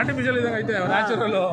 Artificial ಇದಂಗೆ ಐತೆ natural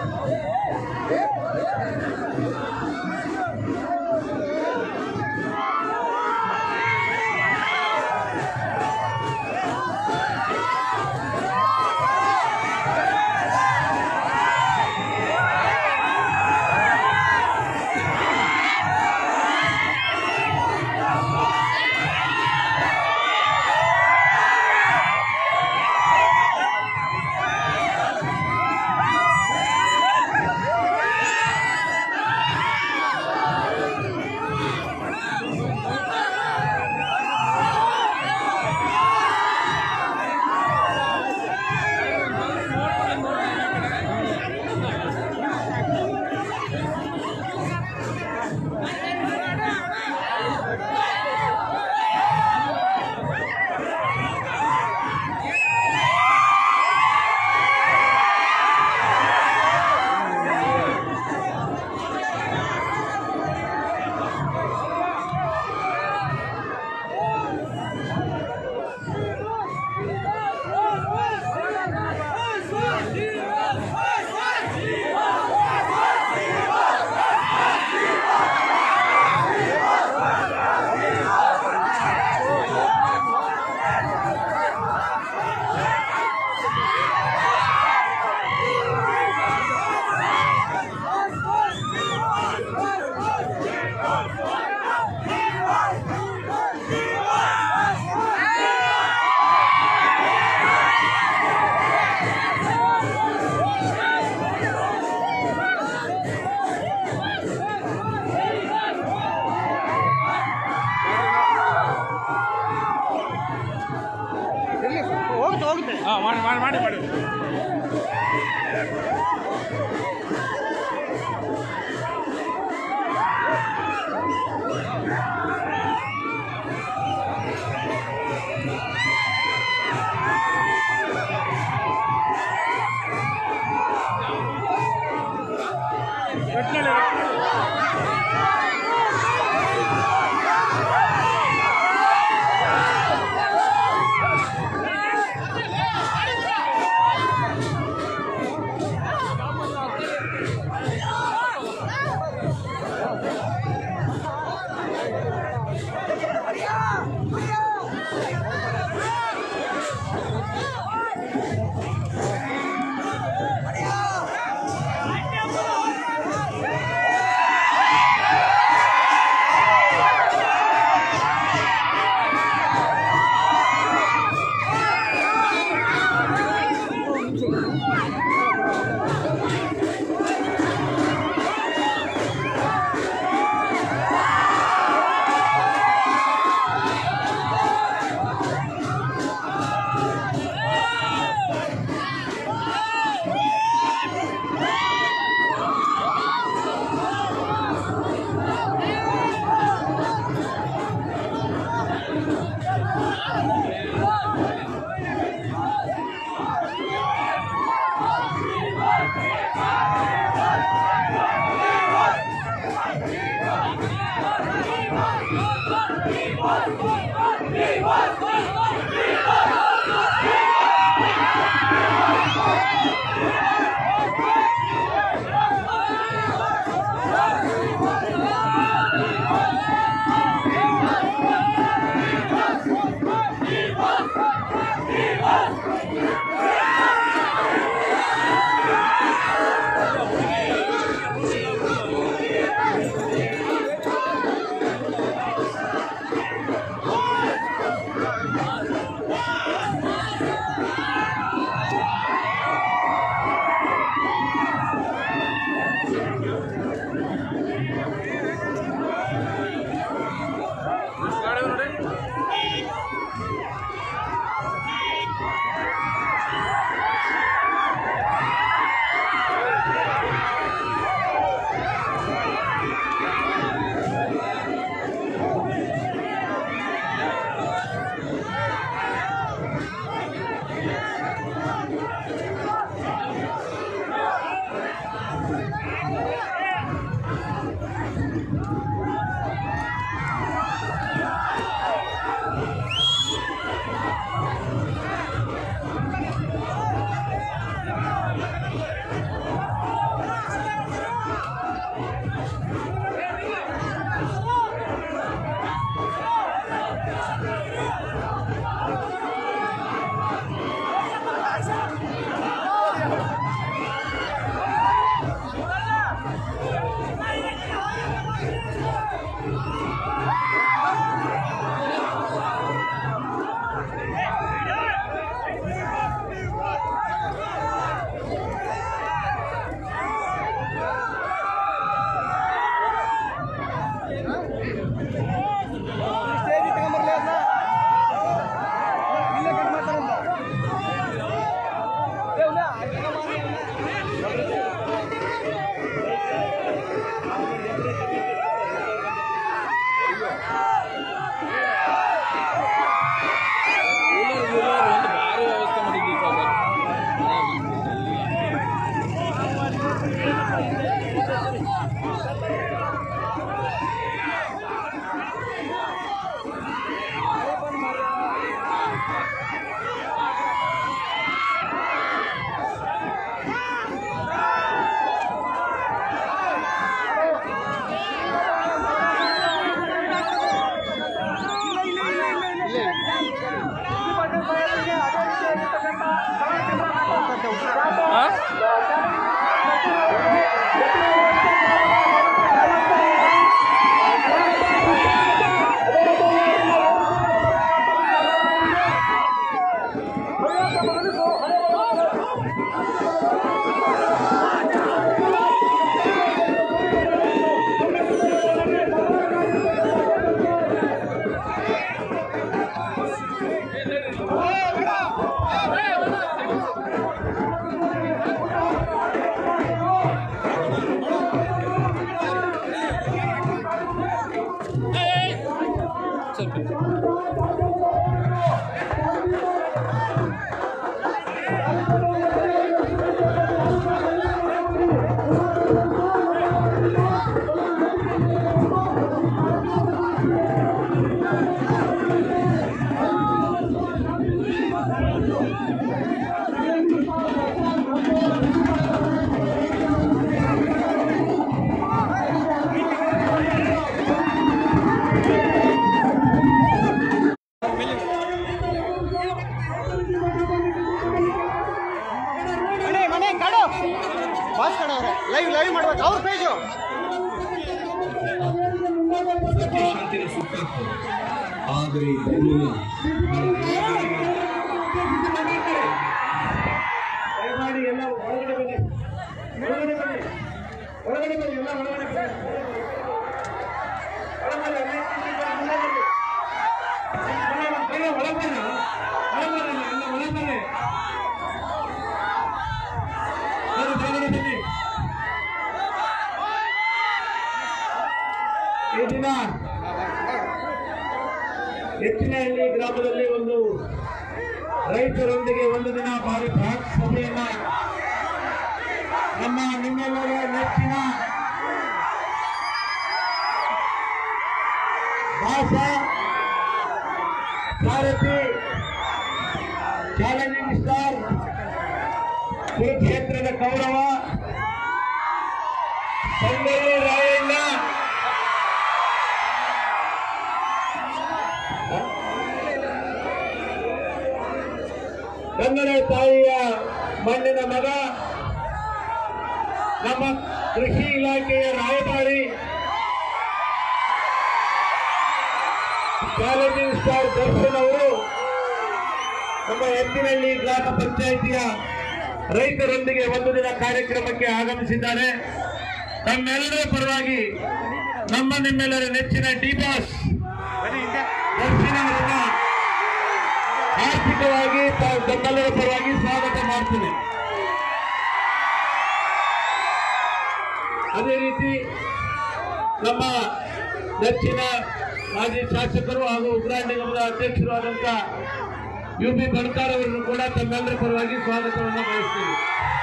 ಹೋಗುತ್ತೆ ಹೋಗುತ್ತೆ ಹಾಂ ಮಾಡಿ ಮಾಡಿ ಮಾಡಿ ಮಾಡಿ ಸತ್ಯ ಶಾಂತಿನ ಸುತ್ತಾಗ್ತದೆ ಆದರೆ ಈ ಧರ್ಮನ ದಯಮಾಡಿ ಎಲ್ಲ ಒಳಗಡೆ ಬನ್ನಿ ಒಳಗಡೆ ಬನ್ನಿ ಒಳಗಡೆ ಬನ್ನಿ ಎಲ್ಲ ಒಳಗಡೆ ಬನ್ನಿ ಒಳಗಡೆ ಅಲ್ಲೇ ಕೂತ್ಕೊಂಡು ಮುಂದೆ ಬನ್ನಿ. ಬೇಗ ಒಳಗೆ ಬನ್ನಿ ಒಳಗೆ ಬನ್ನಿ ಎಲ್ಲ ಒಳಗೆ ಬನ್ನಿ ಬನ್ನಿ, ಬೇಗನೆ ಬನ್ನಿ ಈ ದಿನ ಹೆಚ್ಚಿನಹಳ್ಳಿ ಗ್ರಾಮದಲ್ಲಿ ಒಂದು ರೈತರೊಂದಿಗೆ ಒಂದು ದಿನ ಭಾರಿ ಬೃಹತ್ ಸಭೆಯನ್ನ ನಮ್ಮ ನಿಮ್ಮೆಲ್ಲರ ನೆಚ್ಚಿನ ಭಾಷಾ ಸಾರಥಿ ಚಾಲೆಂಜಿಂಗ್ ಸ್ಟಾರ್ ಕುರುಕ್ಷೇತ್ರದ ಕೌರವ ಸಂಗೊಳ್ಳಿ ರಾಯಣ್ಣ ಕನ್ನಡ ತಾಯಿಯ ಮಣ್ಣಿನ ಮಗ ನಮ್ಮ ಕೃಷಿ ಇಲಾಖೆಯ ರಾಯಭಾರಿ ಚಾಲೆಂಜಿಂಗ್ ಸ್ಟಾರ್ ದರ್ಶನ್ ಅವರು ನಮ್ಮ ಎತ್ತಿನಹಳ್ಳಿ ಗ್ರಾಮ ಪಂಚಾಯಿತಿಯ ರೈತರೊಂದಿಗೆ ಒಂದು ದಿನ ಕಾರ್ಯಕ್ರಮಕ್ಕೆ ಆಗಮಿಸಿದ್ದಾರೆ ತಮ್ಮೆಲ್ಲರ ಪರವಾಗಿ ನಮ್ಮ ನಿಮ್ಮೆಲ್ಲರ ನೆಚ್ಚಿನ ಡಿ ಬಾಸ್ ದರ್ಶನ್ ಅವರನ್ನ ಆರ್ಥಿಕವಾಗಿ ತ- ತಮ್ಮೆಲ್ಲರ ಪರವಾಗಿ ಸ್ವಾಗತ ಮಾಡ್ತೀನಿ ಅದೇ ರೀತಿ ನಮ್ಮ ನೆಚ್ಚಿನ ಮಾಜಿ ಶಾಸಕರು ಹಾಗೂ ಉಗ್ರಾಣ ನಿಗಮದ ಅಧ್ಯಕ್ಷರು ಆದಂತ ಯು ಪಿ ಬಣಕಾರ್ ಅವರನ್ನು ಕೂಡ ತಮ್ಮೆಲ್ಲರ ಪರವಾಗಿ ಸ್ವಾಗತವನ್ನು ಬಯಸ್ತೀನಿ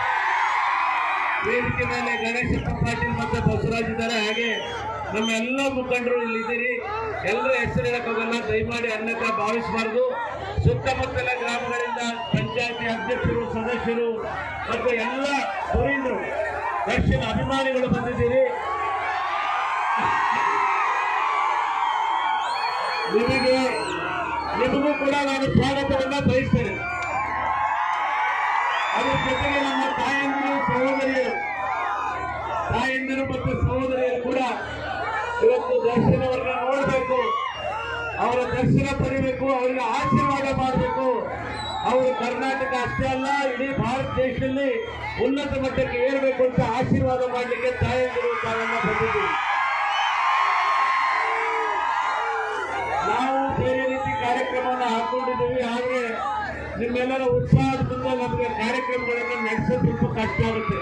ವೇದಿಕೆ ಮೇಲೆ ಗಣೇಶಪ್ಪ ಪಾಟೀಲ್ ಮತ್ತು ಬಸವರಾಜ್ ಇದ್ದಾರೆ ಹಾಗೆ ನಮ್ಮ ಎಲ್ಲ ಮುಖಂಡರು ಇಲ್ಲಿದ್ದೀರಿ ಎಲ್ಲರ ಹೆಸರು ಹೇಳಕ್ಕೋಗಲ್ಲ ದಯಮಾಡಿ ಅನ್ಯತಾ ಭಾವಿಸಬಾರದು ಸುತ್ತಮುತ್ತಲ ಗ್ರಾಮಗಳಿಂದ ಪಂಚಾಯತಿ ಅಧ್ಯಕ್ಷರು ಸದಸ್ಯರು ಮತ್ತು ಎಲ್ಲ ಧುರೀಣರು ದರ್ಶನ ಅಭಿಮಾನಿಗಳು ಬಂದಿದ್ದೀರಿ ನಿಮಗೆ ನಿಮಗೂ ಕೂಡ ನಾನು ಸ್ವಾಗತವನ್ನ ಬಯಸ್ತೇನೆ ಅದ್ರ ಜೊತೆಗೆ ನಮ್ಮ ತಾಯಂದಿರು ಸಹೋದರಿಯರು ತಾಯಂದಿರು ಮತ್ತು ಸಹೋದರಿಯರು ಕೂಡ ಇವತ್ತು ದರ್ಶನ ಅವರನ್ನ ನೋಡಬೇಕು ಅವರ ದರ್ಶನ ಪಡಿಬೇಕು ಅವರಿಗೆ ಆಶೀರ್ವಾದ ಮಾಡಬೇಕು ಅವರು ಕರ್ನಾಟಕ ಅಷ್ಟೇ ಅಲ್ಲ ಇಡೀ ಭಾರತ ದೇಶದಲ್ಲಿ ಉನ್ನತ ಮಟ್ಟಕ್ಕೆ ಏರಬೇಕು ಅಂತ ಆಶೀರ್ವಾದ ಮಾಡಲಿಕ್ಕೆ ತಾಯಂದಿರು ತಾವೆಲ್ಲ ಬಂದಿದ್ದೀವಿ ನಾವು ಬೇರೆ ರೀತಿ ಕಾರ್ಯಕ್ರಮವನ್ನು ಹಾಕೊಂಡಿದ್ದೀವಿ ಆದ್ರೆ ನಿಮ್ಮೆಲ್ಲರ ಉತ್ಸಾಹದಿಂದ ನಮಗೆ ಕಾರ್ಯಕ್ರಮಗಳನ್ನು ನಡೆಸೋದು ಸ್ವಲ್ಪ ಕಷ್ಟ ಆಗುತ್ತೆ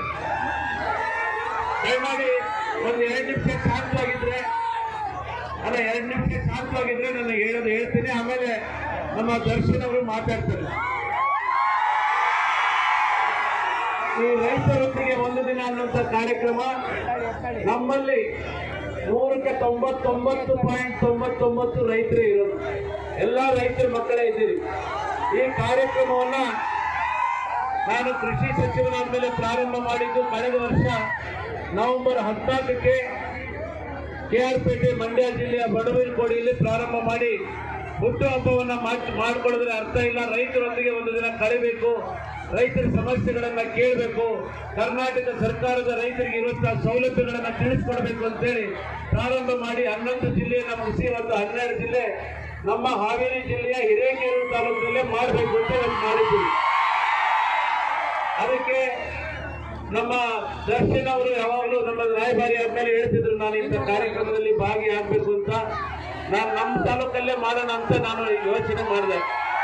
ದಯಮಾಡಿ ಒಂದು ಎರಡು ನಿಮಿಷ ಶಾಂತವಾಗಿದ್ರೆ ಅಲ್ಲ ಎರಡು ನಿಮಿಷ ಶಾಂತವಾಗಿದ್ರೆ ನಾನು ಹೇಳೋದು ಹೇಳ್ತೀನಿ ಆಮೇಲೆ ನಮ್ಮ ದರ್ಶನ್ ಅವರು ಮಾತಾಡ್ತಾರೆ ಈ ರೈತರೊಂದಿಗೆ ಒಂದು ದಿನ ಅನ್ನುವಂಥ ಕಾರ್ಯಕ್ರಮ ನಮ್ಮಲ್ಲಿ ನೂರಕ್ಕೆ ತೊಂಬತ್ತೊಂಬತ್ತು ಪಾಯಿಂಟ್ ತೊಂಬತ್ತೊಂಬತ್ತು ರೈತರೇ ಇರೋದು ಎಲ್ಲ ರೈತರ ಮಕ್ಕಳೇ ಇದ್ದೀರಿ ಈ ಕಾರ್ಯಕ್ರಮವನ್ನ ನಾನು ಕೃಷಿ ಸಚಿವನಾದ ಮೇಲೆ ಪ್ರಾರಂಭ ಮಾಡಿದ್ದು ಕಳೆದ ವರ್ಷ ನವೆಂಬರ್ ಹದಿನಾಲ್ಕಕ್ಕೆ ಕೆ ಆರ್ ಪೇಟೆ ಮಂಡ್ಯ ಜಿಲ್ಲೆಯ ಬಡವನಕೋಡಿಯಲ್ಲಿ ಪ್ರಾರಂಭ ಮಾಡಿ ಹುಟ್ಟುಹಬ್ಬವನ್ನ ಮಾಡ್- ಮಾಡ್ಕೊಳ್ಳೋದ್ರೆ ಅರ್ಥ ಇಲ್ಲ ರೈತರೊಂದಿಗೆ ಒಂದು ದಿನ ಕಳಿಬೇಕು ರೈತರ ಸಮಸ್ಯೆಗಳನ್ನ ಕೇಳಬೇಕು ಕರ್ನಾಟಕ ಸರ್ಕಾರದ ರೈತರಿಗೆ ಇರುವಂತಹ ಸೌಲಭ್ಯಗಳನ್ನ ತಿಳಿಸ್ಕೊಡ್ಬೇಕು ಅಂತೇಳಿ ಪ್ರಾರಂಭ ಮಾಡಿ ಹನ್ನೊಂದು ಜಿಲ್ಲೆಯನ್ನ ಮುಗಿಸಿ ಒಂದು ಹನ್ನೆರಡು ಜಿಲ್ಲೆ ನಮ್ಮ ಹಾವೇರಿ ಜಿಲ್ಲೆಯ ಹಿರೇಕೆರೂರು ತಾಲೂಕಿನಲ್ಲೇ ಮಾಡಬೇಕು ಅಂತ ಇವತ್ತು ಮಾಡಿದ್ದೀವಿ ಅದಕ್ಕೆ ನಮ್ಮ ದರ್ಶನ್ ಅವರು ಯಾವಾಗಲೂ ನಮ್ಮ ರಾಯಭಾರಿ ಆದ್ಮೇಲೆ ಹೇಳ್ತಿದ್ರು ನಾನು ಇಂಥ ಕಾರ್ಯಕ್ರಮದಲ್ಲಿ ಭಾಗಿಯಾಗಬೇಕು ಅಂತ ನಾನು ನಮ್ಮ ತಾಲೂಕಲ್ಲೇ ಮಾಡೋಣ ಅಂತ ನಾನು ಯೋಚನೆ ಮಾಡಿದೆ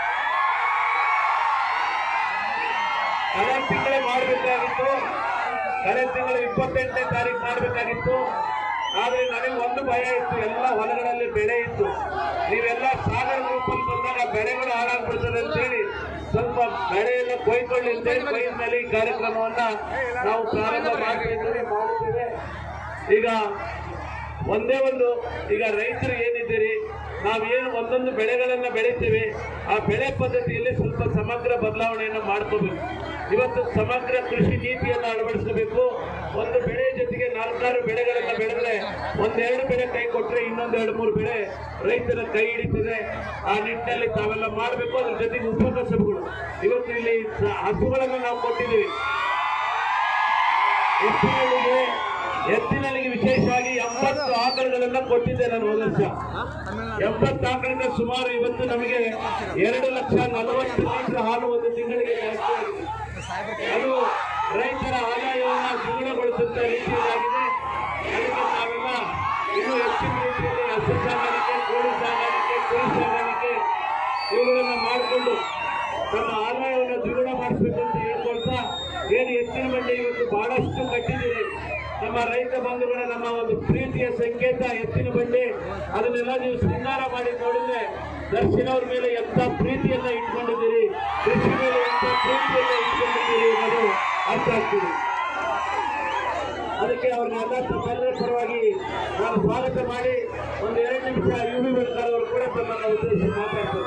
ಕಳೆದ ತಿಂಗಳೇ ಮಾಡಬೇಕಾಗಿತ್ತು ಕಳೆದ ತಿಂಗಳು ಇಪ್ಪತ್ತೆಂಟನೇ ತಾರೀಕು ಮಾಡಬೇಕಾಗಿತ್ತು ಆದ್ರೆ ನನಗೆ ಒಂದು ಭಯ ಇತ್ತು ಎಲ್ಲ ಹೊಲಗಳಲ್ಲಿ ಬೆಳೆ ಇತ್ತು ನೀವೆಲ್ಲ ಸಾಗರ ಗ್ರೂಪಲ್ಲಿ ಬಂದಾಗ ಬೆಳೆಗಳು ಹಾಳಾಗ್ಬಿಡ್ತದೆ ಅಂತೇಳಿ ಸ್ವಲ್ಪ ಬೆಳೆಯನ್ನ ಕೊಯ್ಕೊಳ್ಳಿ ಅಂತೇಳಿ ಕೊಯ್ದ ಮೇಲೆ ಈ ಕಾರ್ಯಕ್ರಮವನ್ನ ನಾವು ಪ್ರಾರಂಭ ಮಾಡಿದ್ದೇವೆ ಮಾಡಿದ್ದೇವೆ ಈಗ ಒಂದೇ ಒಂದು ಈಗ ರೈತರು ಏನಿದ್ದೀರಿ ನಾವೇನು ಒಂದೊಂದು ಬೆಳೆಗಳನ್ನ ಬೆಳಿತೀವಿ ಆ ಬೆಳೆ ಪದ್ಧತಿಯಲ್ಲಿ ಸ್ವಲ್ಪ ಸಮಗ್ರ ಬದಲಾವಣೆಯನ್ನು ಮಾಡ್ಕೋಬೇಕು ಇವತ್ತು ಸಮಗ್ರ ಕೃಷಿ ನೀತಿಯನ್ನು ಅಳವಡಿಸಬೇಕು ಒಂದು ಬೆಳೆ ಜೊತೆಗೆ ನಾಲ್ಕಾರು ಬೆಳೆಗಳನ್ನ ಬೆಳೆದ್ರೆ ಒಂದೆರಡು ಬೆಳೆ ಕೈ ಕೊಟ್ರೆ ಇನ್ನೊಂದು ಎರಡು ಮೂರು ಬೆಳೆ ರೈತರ ಕೈ ಹಿಡಿತದೆ ಆ ನಿಟ್ಟಿನಲ್ಲಿ ತಾವೆಲ್ಲ ಮಾಡಬೇಕು ಅದ್ರ ಜೊತೆಗೆ ಉಪಕಸಬುಗಳು ಇವತ್ತು ಇಲ್ಲಿ ಸ- ಹಸುಗಳನ್ನು ನಾವು ಕೊಟ್ಟಿದ್ದೀವಿ ಎತ್ತಿನಲ್ಲಿಗೆ ಎತ್ತಿನಲ್ಲಿಗೆ ವಿಶೇಷವಾಗಿ ಎಂಬತ್ತು ಆಕಳುಗಳನ್ನ ಕೊಟ್ಟಿದ್ದೆ ನಾನು ಹೋದ ವರ್ಷ ಎಂಬತ್ತು ಆಕಳಿಂದ ಸುಮಾರು ಇವತ್ತು ನಮಗೆ ಎರಡು ಲಕ್ಷ ನಲವತ್ತು ಲೀಟರ್ ಹಾಲು ಒಂದು ತಿಂಗಳಿಗೆ ಜಾಸ್ತಿ ಆಗಿದೆ ಅದು ರೈತರ ಆದಾಯವನ್ನು ದ್ವಿಗುಣಗೊಳಿಸುತ್ತ ರೀತಿಯಾಗಿದೆ ಅದಕ್ಕೆ ನಾವೆಲ್ಲ ಇನ್ನೂ ಹೆಚ್ಚಿನ ರೀತಿಯಲ್ಲಿ ಹಸು ಸಾಗಾಣಿಕೆ ಕೋಳಿ ಸಾಗಾಣಿಕೆ ಕುರಿ ಸಾಗಾಣಿಕೆ ಇವುಗಳನ್ನ ಮಾಡಿಕೊಂಡು ನಮ್ಮ ಆದಾಯವನ್ನು ದ್ವಿಗುಣ ಮಾಡಿಸ್ಬೇಕು ಅಂತ ಹೇಳ್ಕೊಳ್ತಾ ಏನು ಎತ್ತಿನ ಬಂಡಿ ಇವತ್ತು ಬಹಳಷ್ಟು ಕಟ್ಟಿದ್ದೀರಿ ನಮ್ಮ ರೈತ ಬಂಧುಗಳ ನಮ್ಮ ಒಂದು ಪ್ರೀತಿಯ ಸಂಕೇತ ಎತ್ತಿನ ಬಂಡಿ ಅದನ್ನೆಲ್ಲ ನೀವು ಶೃಂಗಾರ ಮಾಡಿ ನೋಡಿದ್ರೆ ದರ್ಶನ್ ಅವ್ರ ಮೇಲೆ ಎಂತ ಪ್ರೀತಿಯನ್ನ ಇಟ್ಕೊಂಡಿದ್ದೀರಿ ಕೃಷಿ ಮೇಲೆ ಎಂತ ಪ್ರೀತಿಯನ್ನ ಇಟ್ಕೊಂಡಿದ್ದೀರಿ ಅನ್ನೋದು ಅರ್ಥ ಆಗ್ತಿದೆ ಅದಕ್ಕೆ ಅವ್ರನ್ನೆಲ್ಲ ತಮ್ಮೆಲ್ಲರ ಪರವಾಗಿ ನಾನು ಸ್ವಾಗತ ಮಾಡಿ ಒಂದು ಎರಡು ನಿಮಿಷ ಯು ಬಿ ಬಳ್ಕರ್ ಅವರು ಕೂಡ ತಮ್ಮನ್ನು ಉದ್ದೇಶಿಸಿ ಮಾತಾಡ್ತಾರೆ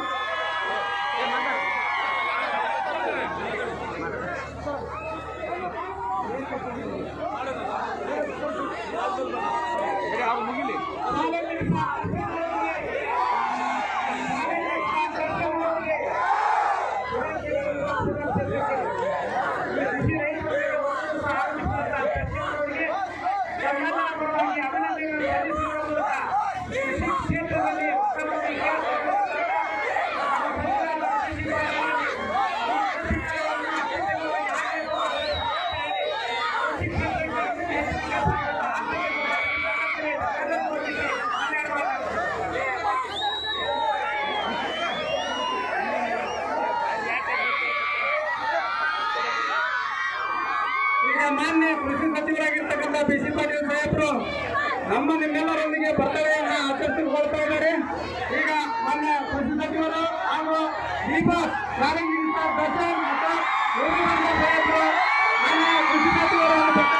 ಈಗ ಮಾನ್ಯ ಕೃಷಿ ಸಚಿವರಾಗಿರ್ತಕ್ಕಂಥ ಬಿ ಸಿ ಪಾಟೀಲ್ ಸಾಹೇಬರು ನಮ್ಮ ನಿಮ್ಮೆಲ್ಲರೊಂದಿಗೆ ಬರ್ತಡೆಯನ್ನ ಆಚರಿಸಿಕೊಳ್ತಾ ಇದ್ದಾರೆ ಈಗ ಮಾನ್ಯ ಕೃಷಿ ಸಚಿವರು ಹಾಗೂ ದೀಪ ನಾರಂಗಿ ದರ್ಶನ್ ಮತ್ತು ಯೋಗೇಂದ್ರ ಸಾಹೇಬರು ಮಾನ್ಯ ಕೃಷಿ ಸಚಿವರನ್ನು ಬರ್ತಡೆ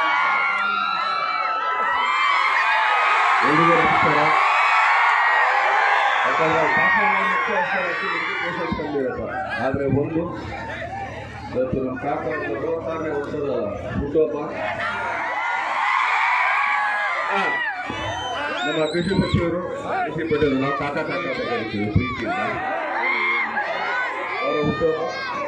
ಎಲ್ರಿಗೂ ನಮಸ್ಕಾರ ಯಾಕಂದ್ರೆ ಭಾಷಣ ಮುಖ್ಯ ಅಕ್ಷರ ಹಾಕಿ ಎಜುಕೇಶನ್ ತಂದಿರತ್ತ ಆದರೆ ಒಂದು ಇವತ್ತು ನಮ್ಮ ಕಾಕ ನಲವತ್ತಾರನೇ ವರ್ಷದ ಹುಟ್ಟುಹಬ್ಬ ಆ, ನಮ್ಮ ಕೃಷಿ ಸಚಿವರು ಕೃಷಿ ಪಟೇಲ್ ನಾವು ಕಾಕ ಕಾಕ ಅಂತ ಕರಿತೀವಿ ಪ್ರೀತಿಯಿಂದ ಅವರ ಹುಟ್ಟುಹಬ್ಬ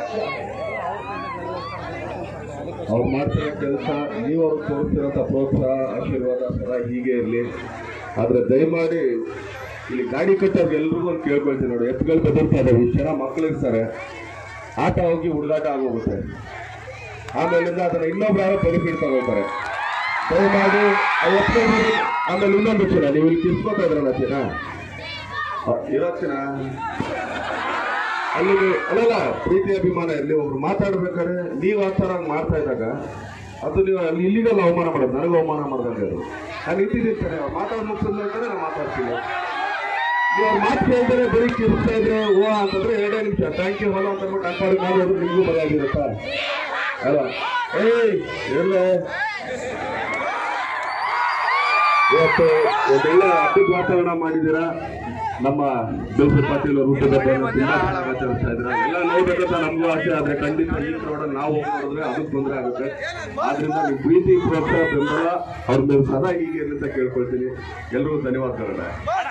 ಅವ್ರು ಮಾಡ್ತಿರೋ ಕೆಲಸ ನೀವು ಅವ್ರಿಗೆ ತೋರಿಸ್ತಿರೋಂಥ ಪ್ರೋತ್ಸಾಹ ಆಶೀರ್ವಾದ ಸದಾ ಹೀಗೆ ಇರಲಿ ಆದರೆ ದಯಮಾಡಿ ಇಲ್ಲಿ ಗಾಡಿ ಕಟ್ಟೋರ್ಗೆ ಎಲ್ರಿಗೂ ಒಂದು ಕೇಳ್ಕೊಳ್ತೀನಿ ನೋಡಿ ಎತ್ತುಗಳು ಬೆದರ್ತಾ ಇದ್ದಾವೆ ಇಷ್ಟು ಜನ ಮಕ್ಕಳು ಇರ್ತಾರೆ ಆಟ ಹೋಗಿ ಹುಡುಗಾಟ ಆಗೋಗುತ್ತೆ ಆಮೇಲಿಂದ ಅದನ್ನ ಇನ್ನೊಬ್ರು ಯಾರೋ ಬೆನಿಫಿಟ್ ತಗೋತಾರೆ ದಯಮಾಡಿ ಆ ಎತ್ತುಗಳು ಆಮೇಲೆ ಇನ್ನೊಂದು ಚಿನ್ನ ನೀವು ಇಲ್ಲಿ ಕಿಸ್ಕೊತಾ ಇದ್ರಲ್ಲ ಚಿನ್ನ ಆ, ಇರೋ ಚಿನ್ನ ಅಲ್ಲಿ ನೀವು- ಅಲ್ಲಲ್ಲ ಪ್ರೀತಿ ಅಭಿಮಾನ ಇರಲಿ ಒಬ್ರು ಮಾತಾಡ್ಬೇಕಾದ್ರೆ ನೀವು ಆ ಥರ ಹಂಗ್ ಮಾಡ್ತಾ ಇದ್ದಾಗ ಅದು ನೀವು ಅಲ್ಲಿ ಇಲ್ಲಿಗೆಲ್ಲ ಅವಮಾನ ಮಾಡೋದು ನನಗೂ ಅವಮಾನ ಮಾಡ್ದಂಗೆ ಅದು ನಾನು ಇಟ್ಟಿದ್ದೀನಿ ಅವ್ರು ಮಾತಾಡ್ ಮುಗಿಸಿದ ನಂತರ ನಾನು ಮಾತಾಡ್ತೀನಿ ನೀವು ಅವ್ರು ಮಾತು ಕೇಳಿದ್ರೆ ಬರೀ ಕಿರ್ಸ್ತಾ ಇದ್ರೆ ಓ ಅಂತಂದ್ರೆ ಎರಡೇ ನಿಮಿಷ ಥ್ಯಾಂಕ್ ಯು ಹಲೋ ಅಂತ ಅಂದ್ಬಿಟ್ಟು ನನ್ನ ಪಾಡಿಗೆ ನಾನು ಹೋದ್ರೆ ನಿಮಗೂ ಮರ್ಯಾದಿರುತ್ತಾ ಅಲ್ಲ ಏಯ್ ಎಲ್ಲೇ ಇವತ್ತು ಒಂದೊಳ್ಳೆ ಹಬ್ಬದ ವಾತಾವರಣ ಮಾಡಿದ್ದೀರಾ ನಮ್ಮ ಬಿಲ್ಸಿ ಪಾಟೀಲ್ ಅವರು ಹುಟ್ಟಿದ ಹಬ್ಬವನ್ನು ತುಂಬಾ ಚೆನ್ನಾಗಿ ಆಚರಿಸ್ತಾ ಇದ್ದಾರೆ ಎಲ್ಲ ನೋಡ್ಬೇಕಂತ ನಮಗೂ ಆಸೆ ಆದ್ರೆ ಖಂಡಿತ ಈ ರೋಡಲ್ಲಿ ನಾವು ಹೋಗಿ ನೋಡಿದ್ರೆ ಅದಕ್ಕೆ ತೊಂದರೆ ಆಗುತ್ತೆ ಆದ್ರಿಂದ ನೀವು ಪ್ರೀತಿ ಪ್ರೋತ್ಸಾಹ ಬೆಂಬಲ ಅವ್ರ ಮೇಲೆ ಸದಾ ಹೀಗೆ ಇರ್ಲಿ ಅಂತ ಕೇಳ್ಕೊಳ್ತೀನಿ ಎಲ್ರಿಗೂ ಧನ್ಯವಾದಗಳನ್ನ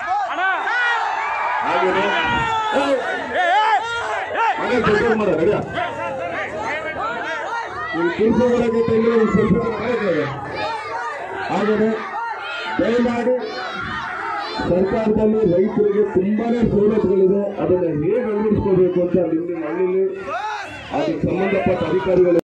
ಹಾಗೇನೆ ಮನೆ ದೊಡ್ಡ ಮರ ರೆಡಿಯ ನೀವು ಕಿರ್ಸೋದಕ್ಕೆ ತಂದ್ರೆ ಒಂದು ಸ್ವಲ್ಪ ಮಾಡಿದ್ದಾರೆ ಹಾಗೇನೆ ದಯಮಾಡಿ ಸರ್ಕಾರದಲ್ಲಿ ರೈತರಿಗೆ ತುಂಬಾನೇ ಸವಲತ್ತುಗಳಿದೆ ಅದನ್ನ ಹೇಗೆ ಅಳವಡಿಸ್ಕೋಬೇಕು ಅಂತ ನಿಮ್ಮ ಹಳ್ಳಿಲಿ ಅದಕ್ಕೆ ಸಂಬಂಧಪಟ್ಟ ಅಧಿಕಾರಿಗಳು